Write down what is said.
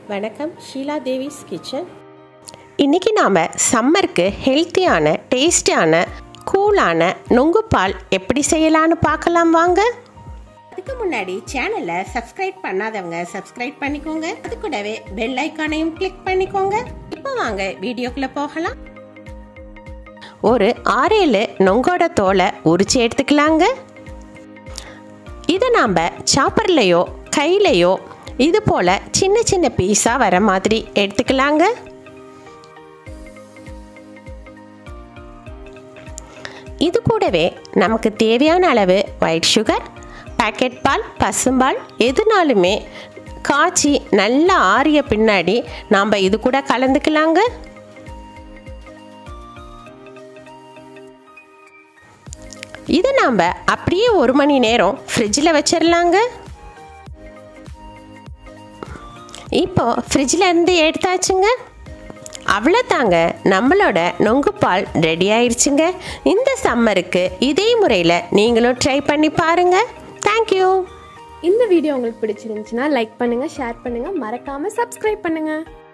வணக்கம் ஷீலா தேவிஸ் கிச்சன் இன்றைக்கி நாம் சம்மருக்கு ஹெல்த்தியான டேஸ்டியான கூலான நுங்குப்பால் எப்படி செய்யலான்னு பார்க்கலாம் வாங்க அதுக்கு முன்னாடி சேனலை சப்ஸ்கிரைப் பண்ணாதவங்க சப்ஸ்கிரைப் பண்ணிக்கோங்க அது கூடவே பெல் ஐக்கானையும் கிளிக் பண்ணிக்கோங்க இப்போ வாங்க வீடியோக்குள்ள போகலாம் ஒரு ஆறேழு நொங்கோட தோலை உரிச்சு எடுத்துக்கலாங்க இதை நாம் சாப்பர்லையோ கையிலையோ இது போல் சின்ன சின்ன பீஸாக வர மாதிரி எடுத்துக்கலாங்க இது கூடவே நமக்கு தேவையான அளவு ஒயிட் சுகர் பேக்கெட் பால் பசும்பால் எதுனாலுமே காய்ச்சி நல்லா ஆறிய பின்னாடி நாம் இது கூட கலந்துக்கலாங்க இதை நாம் அப்படியே ஒரு மணி நேரம் ஃப்ரிட்ஜில் வச்சிடலாங்க இப்போ ஃப்ரிட்ஜில் இருந்து எடுத்தாச்சுங்க அவ்வளோதாங்க நம்மளோட நொங்குப்பால் ரெடி ஆயிடுச்சுங்க இந்த சம்மருக்கு இதே முறையில் நீங்களும் ட்ரை பண்ணி பாருங்கள் தேங்க்யூ இந்த வீடியோ உங்களுக்கு பிடிச்சிருந்துச்சுன்னா லைக் பண்ணுங்கள் ஷேர் பண்ணுங்கள் மறக்காமல் சப்ஸ்கிரைப் பண்ணுங்கள்